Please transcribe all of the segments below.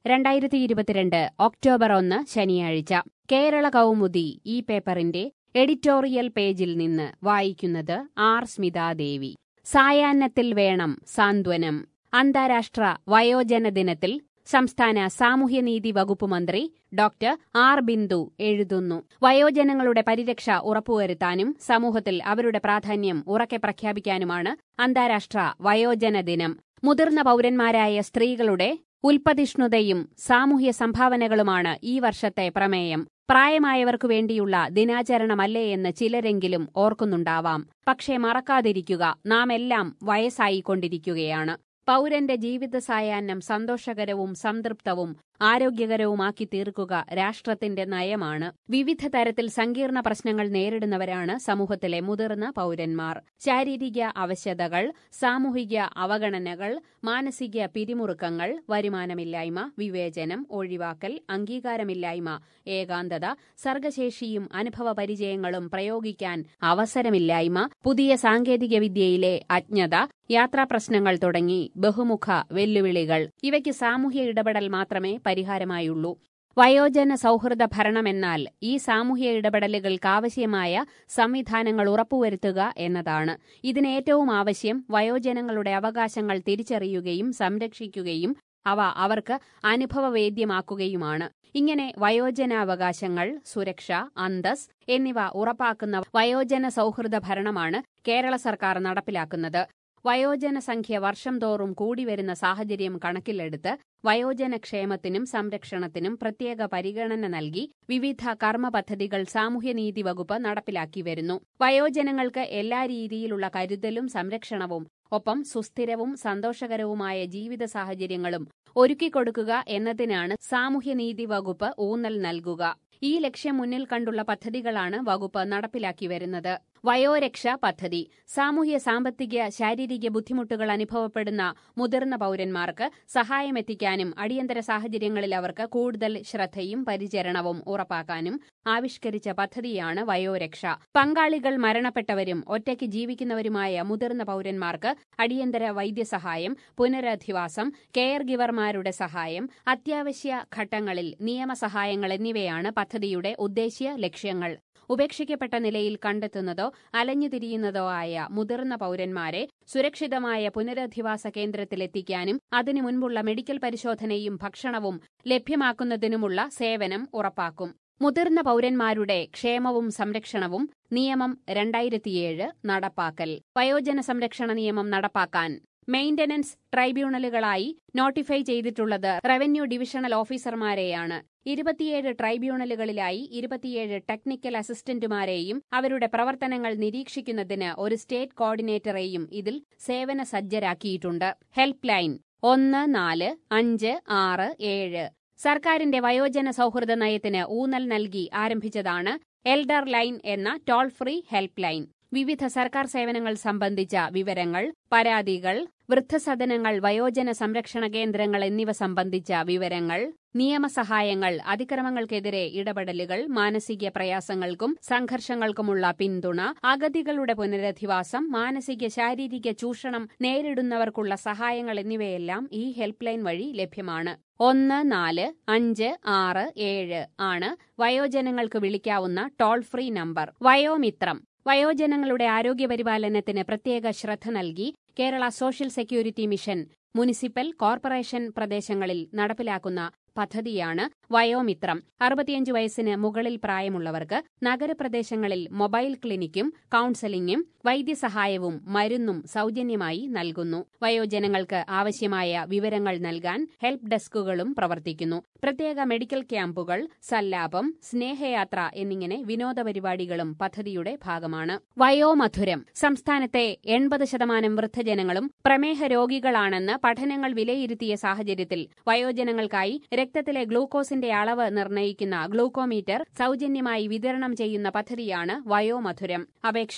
രണ്ടായിരത്തി ഇരുപത്തിരണ്ട് ഒക്ടോബർ ഒന്ന് ശനിയാഴ്ച കേരള കൗമുദി ഈ പേപ്പറിന്റെ എഡിറ്റോറിയൽ പേജിൽ നിന്ന് വായിക്കുന്നത് ആർ സ്മിതാദേവി സായാഹ്നത്തിൽ വേണം സാന്ത്വനം അന്താരാഷ്ട്ര വയോജന ദിനത്തിൽ സംസ്ഥാന സാമൂഹ്യനീതി വകുപ്പ് മന്ത്രി ഡോക്ടർ ആർ ബിന്ദു എഴുതുന്നു വയോജനങ്ങളുടെ പരിരക്ഷ ഉറപ്പുവരുത്താനും സമൂഹത്തിൽ അവരുടെ പ്രാധാന്യം ഉറക്കെ പ്രഖ്യാപിക്കാനുമാണ് അന്താരാഷ്ട്ര വയോജന ദിനം മുതിർന്ന പൌരന്മാരായ സ്ത്രീകളുടെ ഉൽപ്പതിഷ്ണുതയും സാമൂഹ്യ സംഭാവനകളുമാണ് ഈ വർഷത്തെ പ്രമേയം പ്രായമായവർക്കു വേണ്ടിയുള്ള ദിനാചരണമല്ലേ എന്ന് ചിലരെങ്കിലും ഓർക്കുന്നുണ്ടാവാം പക്ഷേ മറക്കാതിരിക്കുക നാം എല്ലാം വയസ്സായിക്കൊണ്ടിരിക്കുകയാണ് പൗരന്റെ ജീവിത സായാഹ്നം സന്തോഷകരവും സംതൃപ്തവും ആരോഗ്യകരവുമാക്കി തീർക്കുക രാഷ്ട്രത്തിന്റെ നയമാണ് വിവിധ തരത്തിൽ സങ്കീർണ പ്രശ്നങ്ങൾ നേരിടുന്നവരാണ് സമൂഹത്തിലെ മുതിർന്ന പൗരന്മാർ ശാരീരിക അവശതകൾ സാമൂഹിക അവഗണനകൾ മാനസിക പിരിമുറുക്കങ്ങൾ വരുമാനമില്ലായ്മ വിവേചനം ഒഴിവാക്കൽ അംഗീകാരമില്ലായ്മ ഏകാന്തത സർഗശേഷിയും അനുഭവ പരിചയങ്ങളും പ്രയോഗിക്കാൻ അവസരമില്ലായ്മ പുതിയ സാങ്കേതികവിദ്യയിലെ അജ്ഞത യാത്രാപ്രശ്നങ്ങൾ തുടങ്ങി ബഹുമുഖ വെല്ലുവിളികൾ ഇവയ്ക്ക് സാമൂഹ്യ ഇടപെടൽ മാത്രമേ പരിഹാരമായുള്ളൂ വയോജന സൗഹൃദ ഭരണമെന്നാൽ ഈ സാമൂഹ്യ ഇടപെടലുകൾക്കാവശ്യമായ സംവിധാനങ്ങൾ ഉറപ്പുവരുത്തുക എന്നതാണ് ഇതിന് ഏറ്റവും ആവശ്യം വയോജനങ്ങളുടെ അവകാശങ്ങൾ തിരിച്ചറിയുകയും സംരക്ഷിക്കുകയും അവ അവർക്ക് അനുഭവവേദ്യമാക്കുകയുമാണ് ഇങ്ങനെ വയോജനാവകാശങ്ങൾ സുരക്ഷ അന്തസ് എന്നിവ ഉറപ്പാക്കുന്ന വയോജന സൗഹൃദ ഭരണമാണ് കേരള സർക്കാർ നടപ്പിലാക്കുന്നത് വയോജന സംഖ്യ വർഷം തോറും കൂടിവരുന്ന സാഹചര്യം കണക്കിലെടുത്ത് വയോജനക്ഷേമത്തിനും സംരക്ഷണത്തിനും പ്രത്യേക പരിഗണന നൽകി വിവിധ കർമ്മ പദ്ധതികൾ സാമൂഹ്യനീതി വകുപ്പ് നടപ്പിലാക്കി വരുന്നു വയോജനങ്ങൾക്ക് എല്ലാ രീതിയിലുള്ള കരുതലും സംരക്ഷണവും ഒപ്പം സുസ്ഥിരവും സന്തോഷകരവുമായ ജീവിത സാഹചര്യങ്ങളും ഒരുക്കിക്കൊടുക്കുക എന്നതിനാണ് സാമൂഹ്യനീതി വകുപ്പ് ഊന്നൽ നൽകുക ഈ ലക്ഷ്യം മുന്നിൽ കണ്ടുള്ള പദ്ധതികളാണ് വകുപ്പ് നടപ്പിലാക്കി വരുന്നത് വയോരക്ഷ പദ്ധതി സാമൂഹ്യ സാമ്പത്തിക ശാരീരിക ബുദ്ധിമുട്ടുകൾ അനുഭവപ്പെടുന്ന മുതിർന്ന പൌരന്മാർക്ക് സഹായമെത്തിക്കാനും അടിയന്തര സാഹചര്യങ്ങളിൽ അവർക്ക് കൂടുതൽ ശ്രദ്ധയും പരിചരണവും ഉറപ്പാക്കാനും ആവിഷ്കരിച്ച പദ്ധതിയാണ് വയോരക്ഷ പങ്കാളികൾ മരണപ്പെട്ടവരും ഒറ്റയ്ക്ക് ജീവിക്കുന്നവരുമായ മുതിർന്ന പൌരന്മാർക്ക് അടിയന്തര വൈദ്യസഹായം പുനരധിവാസം കെയർ ഗിവർമാരുടെ സഹായം അത്യാവശ്യ ഘട്ടങ്ങളിൽ നിയമസഹായങ്ങൾ എന്നിവയാണ് പദ്ധതിയുടെ ഉദ്ദേശ്യ ലക്ഷ്യങ്ങൾ ഉപേക്ഷിക്കപ്പെട്ട നിലയിൽ കണ്ടെത്തുന്നതോ അലഞ്ഞുതിരിയുന്നതോ ആയ മുതിർന്ന പൌരന്മാരെ സുരക്ഷിതമായ പുനരധിവാസ കേന്ദ്രത്തിലെത്തിക്കാനും അതിനു മുൻപുള്ള മെഡിക്കൽ പരിശോധനയും ഭക്ഷണവും ലഭ്യമാക്കുന്നതിനുമുള്ള സേവനം ഉറപ്പാക്കും മുതിർന്ന പൌരന്മാരുടെ ക്ഷേമവും സംരക്ഷണവും നിയമം രണ്ടായിരത്തിയേഴ് നടപ്പാക്കൽ വയോജന സംരക്ഷണ നിയമം നടപ്പാക്കാൻ മെയിന്റനൻസ് ട്രൈബ്യൂണലുകളായി നോട്ടിഫൈ ചെയ്തിട്ടുള്ളത് റവന്യൂ ഡിവിഷണൽ ഓഫീസർമാരെയാണ് ഇരുപത്തിയേഴ് ട്രൈബ്യൂണലുകളിലായി ഇരുപത്തിയേഴ് ടെക്നിക്കൽ അസിസ്റ്റന്റുമാരെയും അവരുടെ പ്രവർത്തനങ്ങൾ നിരീക്ഷിക്കുന്നതിന് ഒരു സ്റ്റേറ്റ് കോർഡിനേറ്ററെയും ഇതിൽ സേവന സജ്ജരാക്കിയിട്ടുണ്ട് ഹെൽപ്പ് ലൈൻ ഒന്ന് നാല് അഞ്ച് ആറ് ഏഴ് സർക്കാരിന്റെ വയോജന സൗഹൃദ നയത്തിന് ഊന്നൽ നൽകി ആരംഭിച്ചതാണ് എൽഡർ ലൈൻ എന്ന ടോൾ ഫ്രീ ഹെൽപ്പ് ലൈൻ വിവിധ സർക്കാർ സേവനങ്ങൾ സംബന്ധിച്ച വിവരങ്ങൾ പരാതികൾ വൃദ്ധസദനങ്ങൾ വയോജന സംരക്ഷണ കേന്ദ്രങ്ങൾ എന്നിവ സംബന്ധിച്ച വിവരങ്ങൾ നിയമസഹായങ്ങൾ അതിക്രമങ്ങൾക്കെതിരെ ഇടപെടലുകൾ മാനസിക പ്രയാസങ്ങൾക്കും സംഘർഷങ്ങൾക്കുമുള്ള പിന്തുണ അഗതികളുടെ പുനരധിവാസം മാനസിക ശാരീരിക ചൂഷണം നേരിടുന്നവർക്കുള്ള സഹായങ്ങൾ എന്നിവയെല്ലാം ഈ ഹെൽപ്പ് ലൈൻ വഴി ലഭ്യമാണ് ഒന്ന് നാല് അഞ്ച് ആറ് ഏഴ് ആണ് വയോജനങ്ങൾക്ക് വിളിക്കാവുന്ന ടോൾ ഫ്രീ നമ്പർ വയോമിത്രം വയോജനങ്ങളുടെ ആരോഗ്യപരിപാലനത്തിന് പ്രത്യേക ശ്രദ്ധ നൽകി Kerala social security mission municipal corporation പ്രദേശങ്ങളിൽ നടപ്പിലാക്കുന്ന പദ്ധതിയാണ് വയോമിത്രം അറുപത്തിയഞ്ച് വയസ്സിന് മുകളിൽ പ്രായമുള്ളവർക്ക് നഗരപ്രദേശങ്ങളിൽ മൊബൈൽ ക്ലിനിക്കും കൌൺസലിംഗും വൈദ്യസഹായവും മരുന്നും സൗജന്യമായി നൽകുന്നു വയോജനങ്ങൾക്ക് ആവശ്യമായ വിവരങ്ങൾ നൽകാൻ ഹെൽപ്പ് ഡെസ്കുകളും പ്രവർത്തിക്കുന്നു പ്രത്യേക മെഡിക്കൽ ക്യാമ്പുകൾ സല്ലാപം സ്നേഹയാത്ര എന്നിങ്ങനെ വിനോദ പരിപാടികളും പദ്ധതിയുടെ ഭാഗമാണ് വയോമധുരം സംസ്ഥാനത്തെ എൺപത് ശതമാനം വൃദ്ധജനങ്ങളും പ്രമേഹ രോഗികളാണെന്ന് പഠനങ്ങൾ വിലയിരുത്തിയ സാഹചര്യത്തിൽ വയോജനങ്ങൾക്കായി രക്തത്തിലെ ഗ്ലൂക്കോസിന്റെ അളവ് നിർണ്ണയിക്കുന്ന ഗ്ലൂക്കോമീറ്റർ സൗജന്യമായി വിതരണം ചെയ്യുന്ന പദ്ധതിയാണ് വയോമധുരം അപേക്ഷകൻ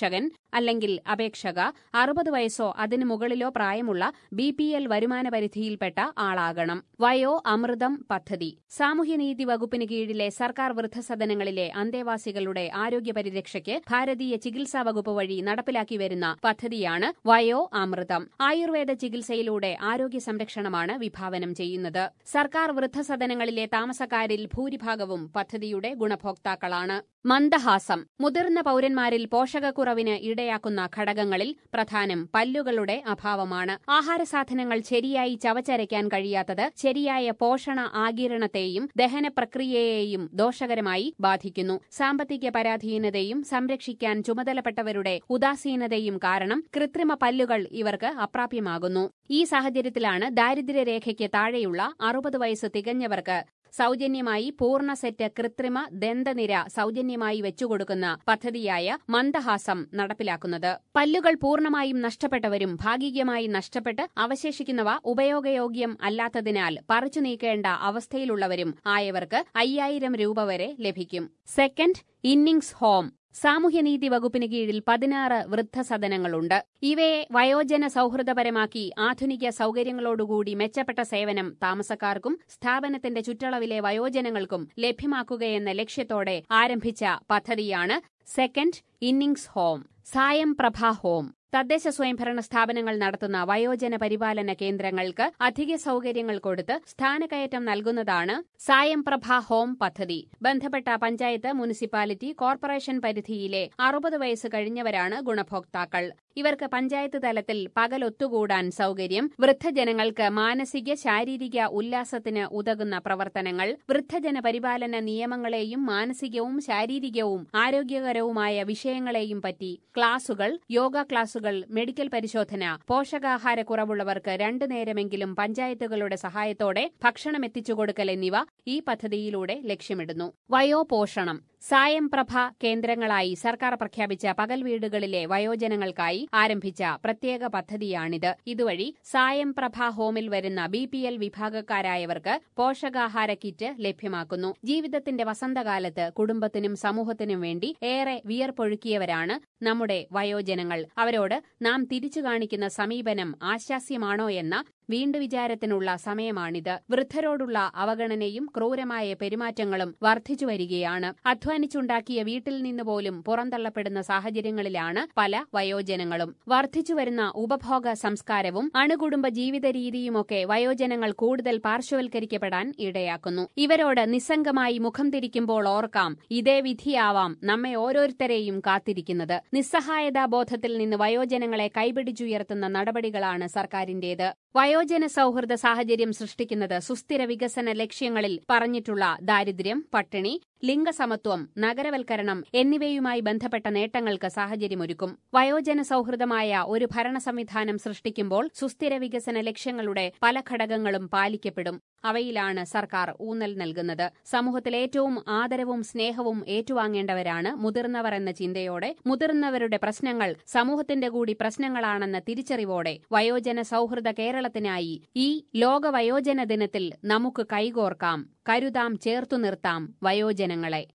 അല്ലെങ്കിൽ അപേക്ഷക അറുപത് വയസ്സോ അതിനു മുകളിലോ പ്രായമുള്ള ബി പി എൽ വരുമാന പരിധിയിൽപ്പെട്ട ആളാകണം വയോ അമൃതം പദ്ധതി സാമൂഹ്യനീതി വകുപ്പിന് കീഴിലെ സർക്കാർ വൃദ്ധസദനങ്ങളിലെ അന്തേവാസികളുടെ ആരോഗ്യ പരിരക്ഷയ്ക്ക് ഭാരതീയ ചികിത്സാ വകുപ്പ് വഴി നടപ്പിലാക്കി വരുന്ന പദ്ധതിയാണ് വയോ അമൃതം ആയുർവേദ ചികിത്സയിലൂടെ ആരോഗ്യ സംരക്ഷണമാണ് വിഭാവനം ചെയ്യുന്നത് സർക്കാർ വൃദ്ധസദനങ്ങളിലെ താമസക്കാരിൽ ഭൂരിഭാഗവും പദ്ധതിയുടെ ഗുണഭോക്താക്കളാണ് മന്ദഹാസം മുതിർന്ന പൌരന്മാരിൽ പോഷകക്കുറവിന് ഇടയാക്കുന്ന ഘടകങ്ങളിൽ പ്രധാനം പല്ലുകളുടെ അഭാവമാണ് ആഹാരസാധനങ്ങൾ ശരിയായി ചവച്ചരയ്ക്കാൻ കഴിയാത്തത് ശരിയായ പോഷണ ആകിരണത്തെയും ദഹന പ്രക്രിയയെയും ദോഷകരമായി ബാധിക്കുന്നു സാമ്പത്തിക പരാധീനതയും സംരക്ഷിക്കാൻ ചുമതലപ്പെട്ടവരുടെ ഉദാസീനതയും കാരണം കൃത്രിമ പല്ലുകൾ ഇവർക്ക് അപ്രാപ്യമാകുന്നു ഈ സാഹചര്യത്തിലാണ് ദാരിദ്ര്യരേഖയ്ക്ക് താഴെയുള്ള അറുപത് വയസ്സ് തികഞ്ഞവർക്ക് സൗജന്യമായി പൂർണ്ണ സെറ്റ് കൃത്രിമ ദന്തനിര സൗജന്യമായി വെച്ചുകൊടുക്കുന്ന പദ്ധതിയായ മന്ദഹാസം നടപ്പിലാക്കുന്നത് പല്ലുകൾ പൂർണ്ണമായും നഷ്ടപ്പെട്ടവരും ഭാഗികമായി നഷ്ടപ്പെട്ട് അവശേഷിക്കുന്നവ ഉപയോഗയോഗ്യം അല്ലാത്തതിനാൽ പറിച്ചു നീക്കേണ്ട അവസ്ഥയിലുള്ളവരും ആയവർക്ക് അയ്യായിരം രൂപ വരെ ലഭിക്കും സെക്കൻഡ് ഇന്നിംഗ്സ് ഹോം സാമൂഹ്യനീതി വകുപ്പിന് കീഴിൽ പതിനാറ് വൃദ്ധസദനങ്ങളുണ്ട് ഇവയെ വയോജന സൌഹൃദപരമാക്കി ആധുനിക സൌകര്യങ്ങളോടുകൂടി മെച്ചപ്പെട്ട സേവനം താമസക്കാർക്കും സ്ഥാപനത്തിന്റെ ചുറ്റളവിലെ വയോജനങ്ങൾക്കും ലഭ്യമാക്കുകയെന്ന ലക്ഷ്യത്തോടെ ആരംഭിച്ച പദ്ധതിയാണ് സെക്കൻഡ് ഇന്നിംഗ്സ് ഹോം സായം പ്രഭ ഹോം തദ്ദേശ സ്വയംഭരണ സ്ഥാപനങ്ങൾ നടത്തുന്ന വയോജന പരിപാലന കേന്ദ്രങ്ങൾക്ക് അധിക സൌകര്യങ്ങൾ കൊടുത്ത് സ്ഥാനക്കയറ്റം നൽകുന്നതാണ് സായം പ്രഭ ഹോം പദ്ധതി ബന്ധപ്പെട്ട പഞ്ചായത്ത് മുനിസിപ്പാലിറ്റി കോർപ്പറേഷൻ പരിധിയിലെ അറുപത് വയസ്സ് കഴിഞ്ഞവരാണ് ഗുണഭോക്താക്കൾ ഇവർക്ക് പഞ്ചായത്ത് തലത്തിൽ പകലൊത്തുകൂടാൻ സൌകര്യം വൃദ്ധജനങ്ങൾക്ക് മാനസിക ശാരീരിക ഉല്ലാസത്തിന് ഉതകുന്ന പ്രവർത്തനങ്ങൾ വൃദ്ധജന പരിപാലന നിയമങ്ങളെയും മാനസികവും ശാരീരികവും ആരോഗ്യകരവുമായ വിഷയങ്ങളെയും പറ്റി ക്ലാസുകൾ യോഗ ക്ലാസുകൾ മെഡിക്കൽ പരിശോധന പോഷകാഹാരക്കുറവുള്ളവർക്ക് രണ്ടു നേരമെങ്കിലും പഞ്ചായത്തുകളുടെ സഹായത്തോടെ ഭക്ഷണം എത്തിച്ചു കൊടുക്കൽ എന്നിവ ഈ പദ്ധതിയിലൂടെ ലക്ഷ്യമിടുന്നു വയോപോഷണം സായം പ്രഭ കേന്ദ്രങ്ങളായി സർക്കാർ പ്രഖ്യാപിച്ച പകൽ വീടുകളിലെ വയോജനങ്ങൾക്കായി ആരംഭിച്ച പ്രത്യേക പദ്ധതിയാണിത് ഇതുവഴി സായം പ്രഭ ഹോമിൽ വരുന്ന ബി പി എൽ വിഭാഗക്കാരായവർക്ക് പോഷകാഹാര കിറ്റ് ലഭ്യമാക്കുന്നു ജീവിതത്തിന്റെ വസന്തകാലത്ത് കുടുംബത്തിനും സമൂഹത്തിനും വേണ്ടി ഏറെ വിയർപ്പൊഴുക്കിയവരാണ് നമ്മുടെ വയോജനങ്ങൾ അവരോട് നാം തിരിച്ചു കാണിക്കുന്ന സമീപനം ആശാസ്യമാണോ എന്ന വീണ്ടു വിചാരത്തിനുള്ള സമയമാണിത് വൃദ്ധരോടുള്ള അവഗണനയും ക്രൂരമായ പെരുമാറ്റങ്ങളും വർദ്ധിച്ചു വരികയാണ് അധ്വാനിച്ചുണ്ടാക്കിയ വീട്ടിൽ നിന്ന് പോലും പുറന്തള്ളപ്പെടുന്ന സാഹചര്യങ്ങളിലാണ് പല വയോജനങ്ങളും വർദ്ധിച്ചുവരുന്ന ഉപഭോഗ സംസ്കാരവും അണുകുടുംബ ജീവിത രീതിയുമൊക്കെ വയോജനങ്ങൾ കൂടുതൽ പാർശ്വവൽക്കരിക്കപ്പെടാൻ ഇടയാക്കുന്നു ഇവരോട് നിസ്സംഗമായി മുഖം തിരിക്കുമ്പോൾ ഓർക്കാം ഇതേ വിധിയാവാം നമ്മെ ഓരോരുത്തരെയും കാത്തിരിക്കുന്നത് നിസ്സഹായതാ ബോധത്തിൽ നിന്ന് വയോജനങ്ങളെ കൈപിടിച്ചുയർത്തുന്ന നടപടികളാണ് സർക്കാരിന്റേത് വയോജന സൌഹൃദ സാഹചര്യം സൃഷ്ടിക്കുന്നത് സുസ്ഥിര വികസന ലക്ഷ്യങ്ങളിൽ പറഞ്ഞിട്ടുള്ള ദാരിദ്ര്യം പട്ടിണി ലിംഗസമത്വം നഗരവൽക്കരണം എന്നിവയുമായി ബന്ധപ്പെട്ട നേട്ടങ്ങൾക്ക് സാഹചര്യമൊരുക്കും വയോജന സൌഹൃദമായ ഒരു ഭരണ സംവിധാനം സൃഷ്ടിക്കുമ്പോൾ സുസ്ഥിര വികസന ലക്ഷ്യങ്ങളുടെ പല ഘടകങ്ങളും പാലിക്കപ്പെടും അവയിലാണ് സർക്കാർ ഊന്നൽ നൽകുന്നത് സമൂഹത്തിൽ ഏറ്റവും ആദരവും സ്നേഹവും ഏറ്റുവാങ്ങേണ്ടവരാണ് മുതിർന്നവർ എന്ന ചിന്തയോടെ മുതിർന്നവരുടെ പ്രശ്നങ്ങൾ സമൂഹത്തിന്റെ കൂടി പ്രശ്നങ്ങളാണെന്ന തിരിച്ചറിവോടെ വയോജന സൌഹൃദ കേരളത്തിനായി ഈ ലോക വയോജന ദിനത്തിൽ നമുക്ക് കൈകോർക്കാം കരുതാം ചേർത്തു നിർത്താം വയോജനങ്ങളെ